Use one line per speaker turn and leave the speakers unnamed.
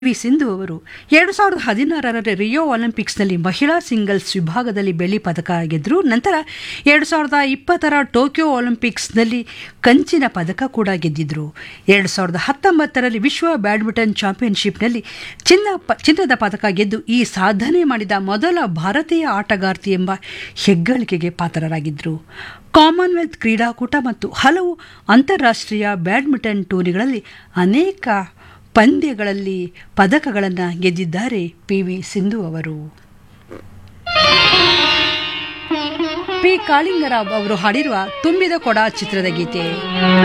V Sindhu ಅವರು ಎರಡು ಸಾವಿರದ ಹದಿನಾರರ ರಿಯೋ ಒಲಿಂಪಿಕ್ಸ್ನಲ್ಲಿ ಮಹಿಳಾ ಸಿಂಗಲ್ಸ್ ವಿಭಾಗದಲ್ಲಿ ಬೆಳ್ಳಿ ಪದಕ ಗೆದ್ದರು ನಂತರ ಎರಡು ಸಾವಿರದ ಇಪ್ಪತ್ತರ ಟೋಕಿಯೋ ಒಲಿಂಪಿಕ್ಸ್ನಲ್ಲಿ ಕಂಚಿನ ಪದಕ ಕೂಡ ಗೆದ್ದಿದ್ರು ಎರಡು ಸಾವಿರದ ಹತ್ತೊಂಬತ್ತರಲ್ಲಿ ವಿಶ್ವ ಬ್ಯಾಡ್ಮಿಂಟನ್ ಚಾಂಪಿಯನ್ಶಿಪ್ನಲ್ಲಿ ಚಿನ್ನ ಪ ಚಿನ್ನದ ಪದಕ ಗೆದ್ದು ಈ ಸಾಧನೆ ಮಾಡಿದ ಮೊದಲ ಭಾರತೀಯ ಆಟಗಾರ್ತಿ ಎಂಬ ಹೆಗ್ಗಳಿಕೆಗೆ ಪಾತ್ರರಾಗಿದ್ದರು ಕಾಮನ್ವೆಲ್ತ್ ಕ್ರೀಡಾಕೂಟ ಮತ್ತು ಹಲವು ಅಂತಾರಾಷ್ಟ್ರೀಯ ಬ್ಯಾಡ್ಮಿಂಟನ್ ಟೂರ್ನಿಗಳಲ್ಲಿ ಅನೇಕ ಪಂದ್ಯಗಳಲ್ಲಿ ಪದಕಗಳನ್ನು ಗೆದ್ದಿದ್ದಾರೆ ಪಿ ವಿ ಸಿಂಧು ಅವರು ಪಿ ಕಾಳಿಂಗರಾವ್ ಅವರು ಹಾಡಿರುವ ತುಂಬಿದ ಕೊಡ ಚಿತ್ರದ ಗೀತೆ